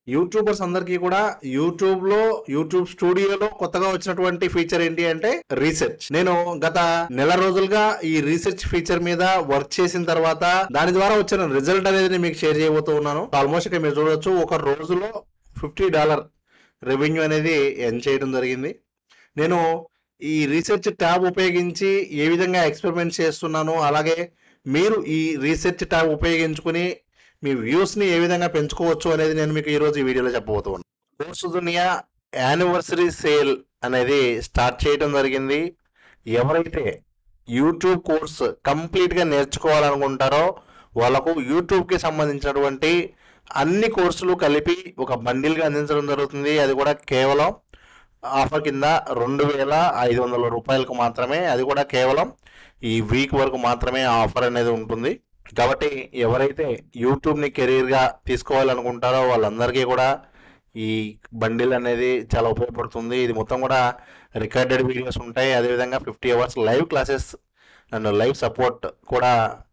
YouTubers అందరికీ కూడా YouTube లో యూట్యూబ్ స్టూడియోలో కొత్తగా వచ్చినటువంటి ఫీచర్ ఏంటి అంటే రీసెర్చ్ నేను గత నెల రోజులుగా ఈ రీసెర్చ్ ఫీచర్ మీద వర్క్ చేసిన తర్వాత దాని ద్వారా వచ్చిన రిజల్ట్ అనేది నేను మీకు షేర్ చేయబోతూ ఉన్నాను ఆల్మోస్ట్ ఇక్కడ మీరు చూడొచ్చు ఒక రోజులో ఫిఫ్టీ డాలర్ రెవెన్యూ అనేది ఎన్ చేయడం జరిగింది నేను ఈ రీసెర్చ్ ట్యాబ్ ఉపయోగించి ఏ విధంగా ఎక్స్పెరిమెంట్ చేస్తున్నాను అలాగే మీరు ఈ రీసెర్చ్ ట్యాబ్ ఉపయోగించుకుని మీ వ్యూస్ని ఏ విధంగా పెంచుకోవచ్చు అనేది నేను మీకు ఈరోజు ఈ వీడియోలో చెప్పబోతున్నాను కోర్సు దునియా యానివర్సరీ సేల్ అనేది స్టార్ట్ చేయడం జరిగింది ఎవరైతే యూట్యూబ్ కోర్స్ కంప్లీట్గా నేర్చుకోవాలనుకుంటారో వాళ్ళకు యూట్యూబ్కి సంబంధించినటువంటి అన్ని కోర్సులు కలిపి ఒక బండిల్గా అందించడం జరుగుతుంది అది కూడా కేవలం ఆఫర్ కింద రెండు వేల ఐదు వందల రూపాయలకు మాత్రమే అది కూడా కేవలం ఈ వీక్ వరకు మాత్రమే ఆ ఆఫర్ అనేది ఉంటుంది కాబట్టి ఎవరైతే యూట్యూబ్ని కెరీర్గా తీసుకోవాలనుకుంటారో వాళ్ళందరికీ కూడా ఈ బండిల్ అనేది చాలా ఉపయోగపడుతుంది ఇది మొత్తం కూడా రికార్డెడ్ వీడియోస్ ఉంటాయి అదేవిధంగా fifty hours live classes and live support కూడా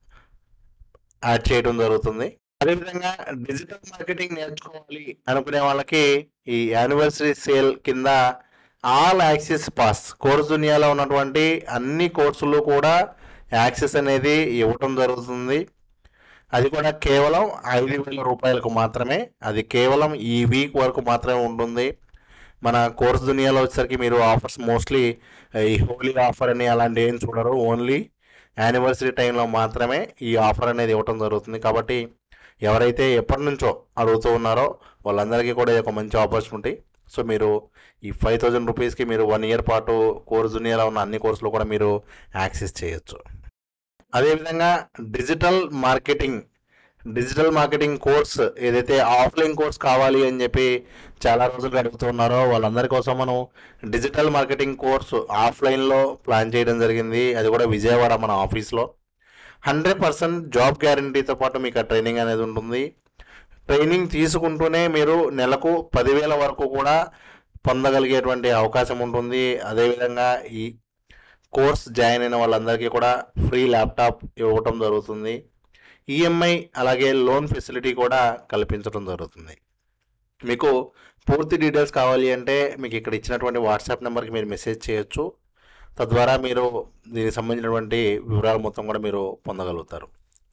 యాడ్ చేయడం జరుగుతుంది అదేవిధంగా డిజిటల్ మార్కెటింగ్ నేర్చుకోవాలి అనుకునే వాళ్ళకి ఈ యానివర్సరీ సేల్ కింద ఆల్ యాక్సెస్ పాస్ కోర్స్ దునియాలో ఉన్నటువంటి అన్ని కోర్సులు కూడా యాక్సెస్ అనేది ఇవ్వటం జరుగుతుంది అది కూడా కేవలం ఐదు వేల రూపాయలకు మాత్రమే అది కేవలం ఈ వీక్ వరకు మాత్రమే ఉంటుంది మన కోర్స్ దునియాలో వచ్చేసరికి మీరు ఆఫర్స్ మోస్ట్లీ ఈ హోలీ ఆఫర్ అని అలాంటి ఏం చూడరు ఓన్లీ యానివర్సరీ టైంలో మాత్రమే ఈ ఆఫర్ అనేది ఇవ్వటం జరుగుతుంది కాబట్టి ఎవరైతే ఎప్పటి నుంచో అడుగుతూ ఉన్నారో వాళ్ళందరికీ కూడా ఇది ఒక మంచి ఆపర్చునిటీ సో మీరు ఈ ఫైవ్ థౌజండ్ రూపీస్కి మీరు వన్ ఇయర్ పాటు కోర్స్ దునియాలో ఉన్న అన్ని కోర్సులు కూడా మీరు యాక్సెస్ చేయొచ్చు అదేవిధంగా digital marketing digital marketing course ఏదైతే ఆఫ్లైన్ కోర్స్ కావాలి అని చెప్పి చాలా రోజులుగా అడుగుతున్నారో వాళ్ళందరి కోసం మనం డిజిటల్ మార్కెటింగ్ కోర్సు ఆఫ్లైన్లో ప్లాన్ చేయడం జరిగింది అది కూడా విజయవాడ మన ఆఫీస్లో హండ్రెడ్ పర్సెంట్ జాబ్ గ్యారంటీతో పాటు మీకు ఆ ట్రైనింగ్ అనేది ఉంటుంది ట్రైనింగ్ తీసుకుంటూనే మీరు నెలకు పదివేల వరకు కూడా పొందగలిగేటువంటి అవకాశం ఉంటుంది అదేవిధంగా ఈ కోర్స్ జాయిన్ అయిన వాళ్ళందరికీ కూడా ఫ్రీ ల్యాప్టాప్ ఇవ్వటం జరుగుతుంది ఈఎంఐ అలాగే లోన్ ఫెసిలిటీ కూడా కల్పించడం జరుగుతుంది మీకు పూర్తి డీటెయిల్స్ కావాలి అంటే మీకు ఇక్కడ ఇచ్చినటువంటి వాట్సాప్ నెంబర్కి మీరు మెసేజ్ చేయొచ్చు తద్వారా మీరు దీనికి సంబంధించినటువంటి వివరాలు మొత్తం కూడా మీరు పొందగలుగుతారు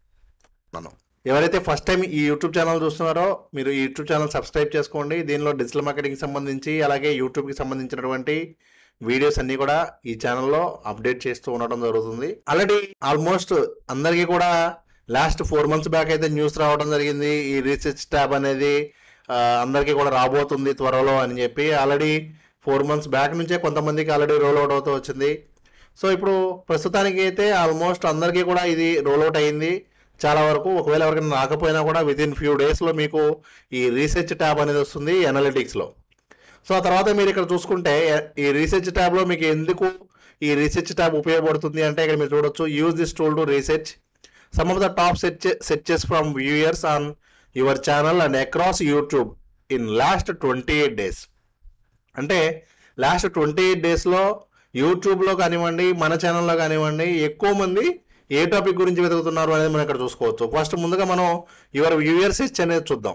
నన్ను ఎవరైతే ఫస్ట్ టైం ఈ యూట్యూబ్ ఛానల్ చూస్తున్నారో మీరు ఈ యూట్యూబ్ ఛానల్ సబ్స్క్రైబ్ చేసుకోండి దీనిలో డిజిటల్ మార్కెటింగ్ సంబంధించి అలాగే యూట్యూబ్కి సంబంధించినటువంటి వీడియోస్ అన్ని కూడా ఈ ఛానల్లో అప్డేట్ చేస్తూ ఉండడం జరుగుతుంది ఆల్రెడీ ఆల్మోస్ట్ అందరికీ కూడా లాస్ట్ ఫోర్ మంత్స్ బ్యాక్ అయితే న్యూస్ రావడం జరిగింది ఈ రీసెర్చ్ ట్యాబ్ అనేది ఆ, అందరికీ కూడా రాబోతుంది త్వరలో అని చెప్పి ఆల్రెడీ ఫోర్ మంత్స్ బ్యాక్ నుంచే కొంతమందికి ఆల్రెడీ రోల్ అవుట్ అవుతూ వచ్చింది సో ఇప్పుడు ప్రస్తుతానికి అయితే ఆల్మోస్ట్ అందరికీ కూడా ఇది రోల్ అవుట్ అయింది చాలా వరకు ఒకవేళ ఎవరికైనా రాకపోయినా కూడా విత్ ఇన్ ఫ్యూ డేస్లో మీకు ఈ రీసెర్చ్ ట్యాబ్ అనేది వస్తుంది అనలిటిక్స్లో సో ఆ తర్వాత మీరు ఇక్కడ చూసుకుంటే ఈ రీసెర్చ్ ట్యాబ్లో మీకు ఎందుకు ఈ రీసెర్చ్ ట్యాబ్ ఉపయోగపడుతుంది అంటే ఇక్కడ మీరు చూడొచ్చు use this tool to research some of the top search searches from viewers on your channel and across YouTube in last twenty eight days అంటే లాస్ట్ ట్వంటీ ఎయిట్ డేస్లో యూట్యూబ్లో కానివ్వండి మన ఛానల్లో కానివ్వండి ఎక్కువ మంది ఏ టాపిక్ గురించి వెతుకుతున్నారు అనేది మనం ఇక్కడ చూసుకోవచ్చు ఫస్ట్ ముందుగా మనం యువర్ వ్యూయర్ సెర్చ్ అనేది చూద్దాం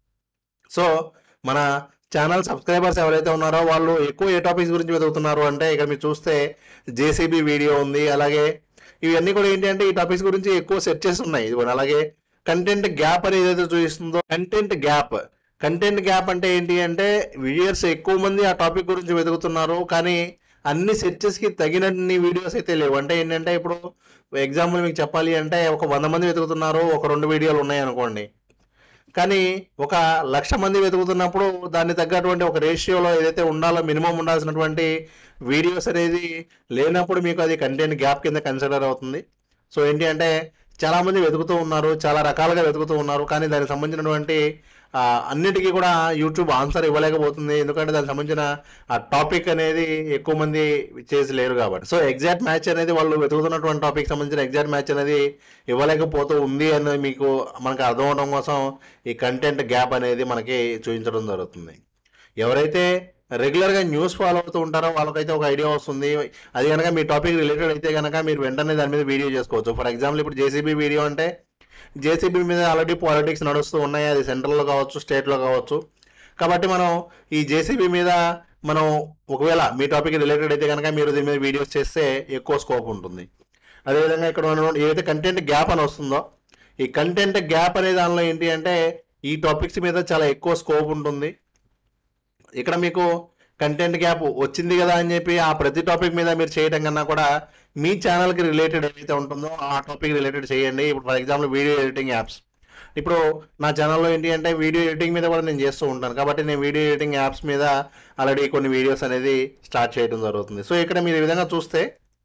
సో మన ఛానల్ సబ్స్క్రైబర్స్ ఎవరైతే ఉన్నారో వాళ్ళు ఎక్కువ ఏ టాపిక్స్ గురించి వెతుకుతున్నారు అంటే ఇక్కడ మీరు చూస్తే జేసీబీ వీడియో ఉంది అలాగే ఇవన్నీ కూడా ఏంటి అంటే ఈ టాపిక్స్ గురించి ఎక్కువ సెర్చెస్ ఉన్నాయి ఇదిగోండి అలాగే కంటెంట్ గ్యాప్ అని ఏదైతే చూపిస్తుందో కంటెంట్ గ్యాప్ కంటెంట్ గ్యాప్ అంటే ఏంటి అంటే వ్యూయర్స్ ఎక్కువ మంది ఆ టాపిక్ గురించి వెతుకుతున్నారు కానీ అన్ని సెర్చెస్కి తగినన్ని వీడియోస్ అయితే లేవు అంటే ఏంటంటే ఇప్పుడు ఎగ్జాంపుల్ మీకు చెప్పాలి అంటే ఒక వంద మంది వెతుకుతున్నారు ఒక రెండు వీడియోలు ఉన్నాయి అనుకోండి కానీ ఒక లక్ష మంది వెతుకుతున్నప్పుడు దాన్ని తగ్గటువంటి ఒక రేషియోలో ఏదైతే ఉండాలో మినిమం ఉండాల్సినటువంటి వీడియోస్ అనేది లేనప్పుడు మీకు అది కంటెంట్ గ్యాప్ కింద కన్సిడర్ అవుతుంది సో ఏంటి అంటే చాలామంది వెతుకుతూ ఉన్నారు చాలా రకాలుగా వెతుకుతూ ఉన్నారు కానీ దానికి సంబంధించినటువంటి ఆ, అన్నిటికీ కూడా యూట్యూబ్ ఆన్సర్ ఇవ్వలేకపోతుంది ఎందుకంటే దానికి సంబంధించిన ఆ టాపిక్ అనేది ఎక్కువ మంది చేసి లేరు కాబట్టి సో ఎగ్జాక్ట్ మ్యాచ్ అనేది వాళ్ళు వెతుకుతున్నటువంటి టాపిక్ సంబంధించిన ఎగ్జాక్ట్ మ్యాచ్ అనేది ఇవ్వలేకపోతూ ఉంది అనేది మీకు మనకు అర్థం అవడం కోసం ఈ కంటెంట్ గ్యాప్ అనేది మనకి చూపించడం జరుగుతుంది ఎవరైతే రెగ్యులర్గా న్యూస్ ఫాలో అవుతూ ఉంటారో వాళ్ళకైతే ఒక ఐడియా వస్తుంది అది కనుక మీ టాపిక్ రిలేటెడ్ అయితే కనుక మీరు వెంటనే దాని మీద వీడియో చేసుకోవచ్చు ఫర్ ఎగ్జాంపుల్ ఇప్పుడు జేసీబీ వీడియో అంటే జేసీబీ మీద ఆల్రెడీ పాలిటిక్స్ నడుస్తూ ఉన్నాయి అది సెంట్రల్లో కావచ్చు స్టేట్లో కావచ్చు కాబట్టి మనం ఈ జేసీబీ మీద మనం ఒకవేళ మీ టాపిక్ రిలేటెడ్ అయితే కనుక మీరు దీని మీద వీడియోస్ చేస్తే ఎక్కువ స్కోప్ ఉంటుంది అదేవిధంగా ఇక్కడ మనం ఏదైతే కంటెంట్ గ్యాప్ అని వస్తుందో ఈ కంటెంట్ గ్యాప్ అనే దానిలో ఏంటి అంటే ఈ టాపిక్స్ మీద చాలా ఎక్కువ స్కోప్ ఉంటుంది ఇక్కడ మీకు కంటెంట్ గ్యాప్ వచ్చింది కదా అని చెప్పి ఆ ప్రతి టాపిక్ మీద మీరు చేయడం కన్నా కూడా మీ ఛానల్కి రిలేటెడ్ ఏదైతే ఉంటుందో ఆ టాపిక్ రిలేటెడ్ చేయండి ఇప్పుడు for example video editing apps ఇప్పుడు నా ఛానల్లో ఏంటి అంటే వీడియో ఎడిటింగ్ మీద కూడా నేను చేస్తూ ఉంటాను కాబట్టి నేను వీడియో ఎడిటింగ్ యాప్స్ మీద ఆల్రెడీ కొన్ని వీడియోస్ అనేది స్టార్ట్ చేయడం జరుగుతుంది సో ఇక్కడ మీరు ఈ విధంగా చూస్తే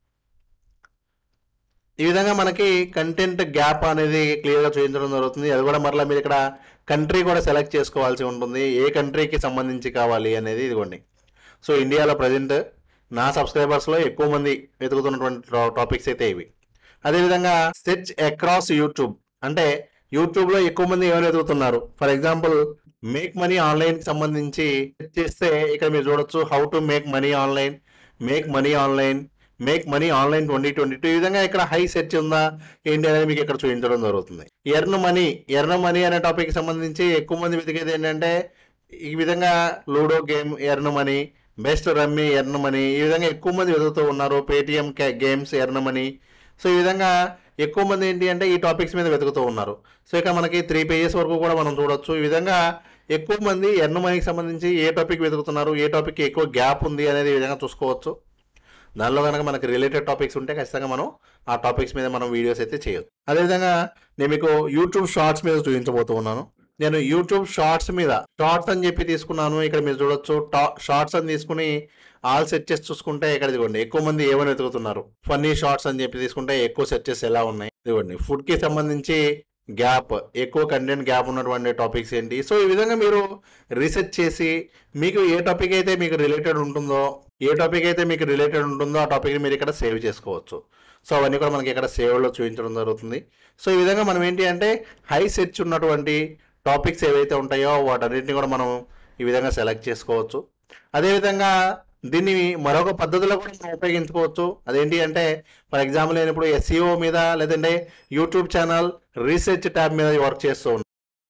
ఈ విధంగా మనకి కంటెంట్ గ్యాప్ అనేది క్లియర్గా చూపించడం జరుగుతుంది అది కూడా మరలా మీరు ఇక్కడ కంట్రీ కూడా సెలెక్ట్ చేసుకోవాల్సి ఉంటుంది ఏ కంట్రీకి సంబంధించి కావాలి అనేది ఇదిగోండి సో ఇండియాలో ప్రజెంట్ నా సబ్స్క్రైబర్స్లో ఎక్కువ మంది వెతుకుతున్నటువంటి టాపిక్స్ అయితే ఇవి అదేవిధంగా సెర్చ్ అక్రాస్ యూట్యూబ్ అంటే యూట్యూబ్లో ఎక్కువ మంది ఏమైనా వెతుకుతున్నారు ఫర్ ఎగ్జాంపుల్ మేక్ మనీ ఆన్లైన్కి సంబంధించి సెర్చ్ చేస్తే ఇక్కడ మీరు చూడొచ్చు how to make money online make money online make money online twenty twenty two ఈ విధంగా ఇక్కడ హై సెర్చ్ ఉందా ఏంటి అనేది మీకు ఇక్కడ చూపించడం జరుగుతుంది ఎర్న్ మనీ ఎర్న్ మనీ అనే టాపిక్ సంబంధించి ఎక్కువ మంది వెతికేది ఏంటంటే ఈ విధంగా ludo game earn money best rummy earn money ఈ విధంగా ఎక్కువ మంది వెతుకుతూ ఉన్నారు Paytm games earn money so ఈ విధంగా ఎక్కువ మంది ఏంటి అంటే ఈ టాపిక్స్ మీద వెతుకుతూ ఉన్నారు సో ఇక మనకి త్రీ పేజెస్ వరకు కూడా మనం చూడొచ్చు ఈ విధంగా ఎక్కువ మంది ఎర్న్ మనీకి సంబంధించి ఏ టాపిక్ వెతుకుతున్నారు ఏ టాపిక్ ఎక్కువ గ్యాప్ ఉంది అనేది ఈ విధంగా చూసుకోవచ్చు దానిలో కనుక మనకి రిలేటెడ్ టాపిక్స్ ఉంటే ఖచ్చితంగా మనం ఆ టాపిక్స్ మీద మనం వీడియోస్ అయితే చేయొచ్చు అదేవిధంగా నేను మీకు యూట్యూబ్ షార్ట్స్ మీద చూపించబోతూ ఉన్నాను నేను యూట్యూబ్ షార్ట్స్ మీద షార్ట్స్ అని చెప్పి తీసుకున్నాను ఇక్కడ మీరు చూడొచ్చు షార్ట్స్ అని తీసుకుని ఆల్ సెర్చెస్ చూసుకుంటే ఇక్కడ ఇదిగోండి ఎక్కువ మంది ఏమని వెతుకుతున్నారు ఫన్నీ షార్ట్స్ అని చెప్పి తీసుకుంటే ఎక్కువ సెర్చెస్ ఎలా ఉన్నాయి ఇదిగోండి ఫుడ్ కి సంబంధించి గ్యాప్ ఎక్కువ కంటెంట్ గ్యాప్ ఉన్నటువంటి టాపిక్స్ ఏంటి సో ఈ విధంగా మీరు రీసెర్చ్ చేసి మీకు ఏ టాపిక్ అయితే మీకు రిలేటెడ్ ఉంటుందో ఏ టాపిక్ అయితే మీకు రిలేటెడ్ ఉంటుందో ఆ టాపిక్ని మీరు ఇక్కడ సేవ్ చేసుకోవచ్చు సో అవన్నీ కూడా మనకి ఇక్కడ సేవ్లో చూపించడం జరుగుతుంది సో ఈ విధంగా మనం ఏంటి అంటే హై సెర్చ్ ఉన్నటువంటి టాపిక్స్ ఏవైతే ఉంటాయో వాటన్నిటిని కూడా మనం ఈ విధంగా సెలెక్ట్ చేసుకోవచ్చు అదేవిధంగా దీన్ని మరొక పద్ధతిలో కూడా మనం ఉపయోగించుకోవచ్చు అదేంటి అంటే ఫర్ ఎగ్జాంపుల్ నేను ఇప్పుడు ఎస్ఈఓ మీద లేదంటే యూట్యూబ్ ఛానల్ రీసెర్చ్ ట్యాబ్ మీద వర్క్ చేస్తూ ఉన్నాను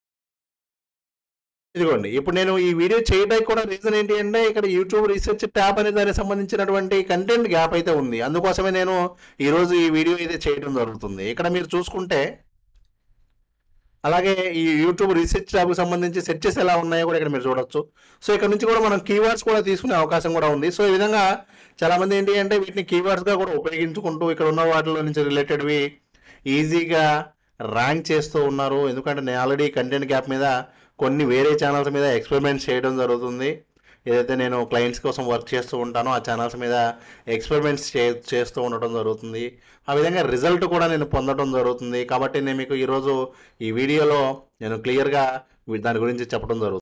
ఇదిగోండి ఇప్పుడు నేను ఈ వీడియో చేయడానికి కూడా రీజన్ ఏంటి అంటే ఇక్కడ యూట్యూబ్ రీసెర్చ్ ట్యాబ్ అనే దానికి సంబంధించినటువంటి కంటెంట్ గ్యాప్ అయితే ఉంది అందుకోసమే నేను ఈరోజు ఈ వీడియో అయితే చేయడం జరుగుతుంది ఇక్కడ మీరు చూసుకుంటే అలాగే ఈ యూట్యూబ్ రీసెర్చ్ ట్యాబ్కి సంబంధించి సెర్చెస్ ఎలా ఉన్నాయో కూడా ఇక్కడ మీరు చూడొచ్చు సో ఇక్కడ నుంచి కూడా మనం కీవర్డ్స్ కూడా తీసుకునే అవకాశం కూడా ఉంది సో ఈ విధంగా చాలా మంది ఏంటి అంటే వీటిని కీవర్డ్స్గా కూడా ఉపయోగించుకుంటూ ఇక్కడ ఉన్న వాటిలో నుంచి రిలేటెడ్వి ఈజీగా ర్యాంక్ చేస్తూ ఉన్నారు ఎందుకంటే నేను ఆల్రెడీ కంటెంట్ గ్యాప్ మీద కొన్ని వేరే ఛానల్స్ మీద ఎక్స్పెరిమెంట్ చేయడం జరుగుతుంది ఏదైతే నేను క్లయింట్స్ కోసం వర్క్ చేస్తూ ఉంటానో ఆ ఛానల్స్ మీద ఎక్స్పెరిమెంట్స్ చే చేస్తూ ఉండటం జరుగుతుంది ఆ విధంగా రిజల్ట్ కూడా నేను పొందడం జరుగుతుంది కాబట్టి నేను మీకు ఈరోజు ఈ వీడియోలో నేను క్లియర్గా దాని గురించి చెప్పడం జరుగుతుంది